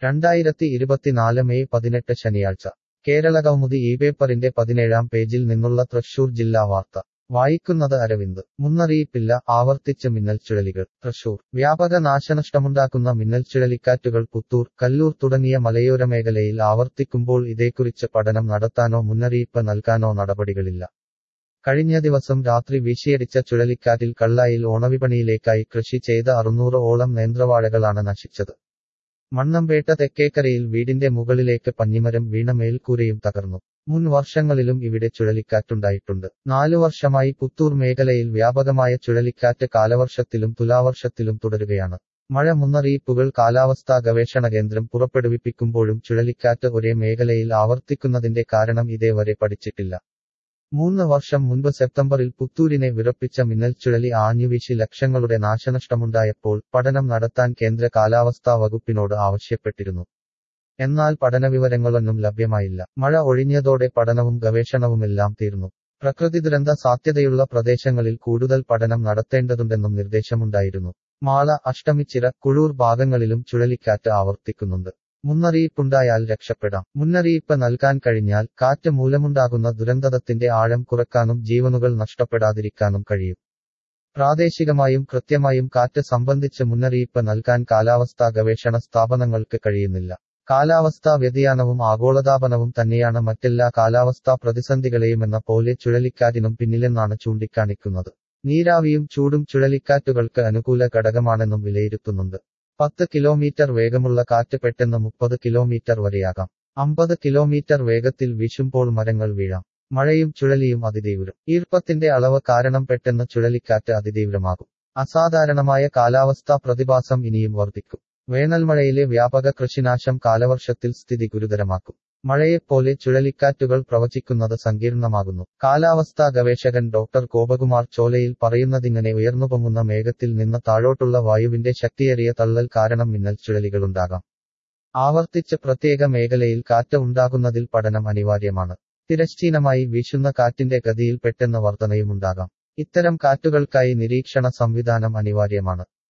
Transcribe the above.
രണ്ടായിരത്തി ഇരുപത്തിനാല് മെയ് പതിനെട്ട് ശനിയാഴ്ച കേരള കൗമുദി ഈ പേപ്പറിന്റെ പതിനേഴാം പേജിൽ നിന്നുള്ള തൃശൂർ ജില്ലാ വാർത്ത വായിക്കുന്നത് അരവിന്ദ് മുന്നറിയിപ്പില്ല ആവർത്തിച്ച് മിന്നൽ ചുഴലികൾ തൃശൂർ വ്യാപക നാശനഷ്ടമുണ്ടാക്കുന്ന മിന്നൽ ചുഴലിക്കാറ്റുകൾ പുത്തൂർ കല്ലൂർ തുടങ്ങിയ മലയോര മേഖലയിൽ ആവർത്തിക്കുമ്പോൾ ഇതേക്കുറിച്ച് പഠനം നടത്താനോ മുന്നറിയിപ്പ് നൽകാനോ നടപടികളില്ല കഴിഞ്ഞ ദിവസം രാത്രി വീശിയടിച്ച ചുഴലിക്കാറ്റിൽ കള്ളായിൽ ഓണവിപണിയിലേക്കായി കൃഷി ചെയ്ത അറുന്നൂറ് ഓളം നേന്ത്രവാഴകളാണ് നശിച്ചത് മണ്ണമ്പേട്ട തെക്കേക്കരയിൽ വീടിന്റെ മുകളിലേക്ക് പഞ്ഞിമരം വീണ മേൽക്കൂരയും തകർന്നു മുൻ വർഷങ്ങളിലും ഇവിടെ ചുഴലിക്കാറ്റുണ്ടായിട്ടുണ്ട് നാലു വർഷമായി പുത്തൂർ മേഖലയിൽ വ്യാപകമായ ചുഴലിക്കാറ്റ് കാലവർഷത്തിലും തുലാവർഷത്തിലും തുടരുകയാണ് മഴ മുന്നറിയിപ്പുകൾ കാലാവസ്ഥാ ഗവേഷണ കേന്ദ്രം പുറപ്പെടുവിപ്പിക്കുമ്പോഴും ചുഴലിക്കാറ്റ് ഒരേ മേഖലയിൽ ആവർത്തിക്കുന്നതിന്റെ കാരണം ഇതേവരെ പഠിച്ചിട്ടില്ല മൂന്ന് വർഷം മുൻപ് സെപ്റ്റംബറിൽ പുത്തൂരിനെ വിറപ്പിച്ച മിന്നൽ ചുഴലി ആഞ്ഞുവീശി ലക്ഷങ്ങളുടെ നാശനഷ്ടമുണ്ടായപ്പോൾ പഠനം നടത്താൻ കേന്ദ്ര കാലാവസ്ഥാ വകുപ്പിനോട് ആവശ്യപ്പെട്ടിരുന്നു എന്നാൽ പഠനവിവരങ്ങളൊന്നും ലഭ്യമായില്ല മഴ ഒഴിഞ്ഞതോടെ പഠനവും ഗവേഷണവുമെല്ലാം തീർന്നു പ്രകൃതി ദുരന്ത സാധ്യതയുള്ള പ്രദേശങ്ങളിൽ കൂടുതൽ പഠനം നടത്തേണ്ടതുണ്ടെന്നും നിർദ്ദേശമുണ്ടായിരുന്നു മാള അഷ്ടമിച്ചിറ കുഴൂർ ഭാഗങ്ങളിലും ചുഴലിക്കാറ്റ് ആവർത്തിക്കുന്നുണ്ട് മുന്നറിയിപ്പുണ്ടായാൽ രക്ഷപ്പെടാം മുന്നറിയിപ്പ് നൽകാൻ കഴിഞ്ഞാൽ കാറ്റ് മൂലമുണ്ടാകുന്ന ദുരന്തത്തിന്റെ ആഴം കുറക്കാനും ജീവനുകൾ നഷ്ടപ്പെടാതിരിക്കാനും കഴിയും പ്രാദേശികമായും കൃത്യമായും കാറ്റ് സംബന്ധിച്ച് മുന്നറിയിപ്പ് നൽകാൻ കാലാവസ്ഥാ ഗവേഷണ സ്ഥാപനങ്ങൾക്ക് കഴിയുന്നില്ല കാലാവസ്ഥാ വ്യതിയാനവും ആഗോളതാപനവും തന്നെയാണ് മറ്റെല്ലാ കാലാവസ്ഥാ പ്രതിസന്ധികളെയുമെന്ന പോലെ ചുഴലിക്കാറ്റിനും പിന്നിലെന്നാണ് ചൂണ്ടിക്കാണിക്കുന്നത് നീരാവിയും ചൂടും ചുഴലിക്കാറ്റുകൾക്ക് അനുകൂല ഘടകമാണെന്നും വിലയിരുത്തുന്നുണ്ട് പത്ത് കിലോമീറ്റർ വേഗമുള്ള കാറ്റ് പെട്ടെന്ന് മുപ്പത് കിലോമീറ്റർ വരെയാകാം അമ്പത് കിലോമീറ്റർ വേഗത്തിൽ വീശുമ്പോൾ മരങ്ങൾ വീഴാം മഴയും ചുഴലിയും അതിതീവ്രം ഈർപ്പത്തിന്റെ അളവ് കാരണം പെട്ടെന്ന് ചുഴലിക്കാറ്റ് അതിതീവ്രമാകും അസാധാരണമായ കാലാവസ്ഥാ പ്രതിഭാസം ഇനിയും വർദ്ധിക്കും വേനൽമഴയിലെ വ്യാപക കൃഷിനാശം കാലവർഷത്തിൽ സ്ഥിതി ഗുരുതരമാക്കും മഴയെപ്പോലെ ചുഴലിക്കാറ്റുകൾ പ്രവചിക്കുന്നത് സങ്കീർണമാകുന്നു കാലാവസ്ഥാ ഗവേഷകൻ ഡോക്ടർ ഗോപകുമാർ ചോലയിൽ പറയുന്നതിങ്ങനെ ഉയർന്നുപൊങ്ങുന്ന മേഘത്തിൽ നിന്ന് താഴോട്ടുള്ള വായുവിന്റെ ശക്തിയേറിയ തള്ളൽ കാരണം മിന്നൽ ചുഴലികളുണ്ടാകാം ആവർത്തിച്ച് പ്രത്യേക മേഖലയിൽ കാറ്റ് ഉണ്ടാകുന്നതിൽ പഠനം അനിവാര്യമാണ് തിരശ്ചീനമായി വീശുന്ന കാറ്റിന്റെ ഗതിയിൽ പെട്ടെന്ന് വർധനയുമുണ്ടാകാം ഇത്തരം കാറ്റുകൾക്കായി നിരീക്ഷണ സംവിധാനം അനിവാര്യമാണ്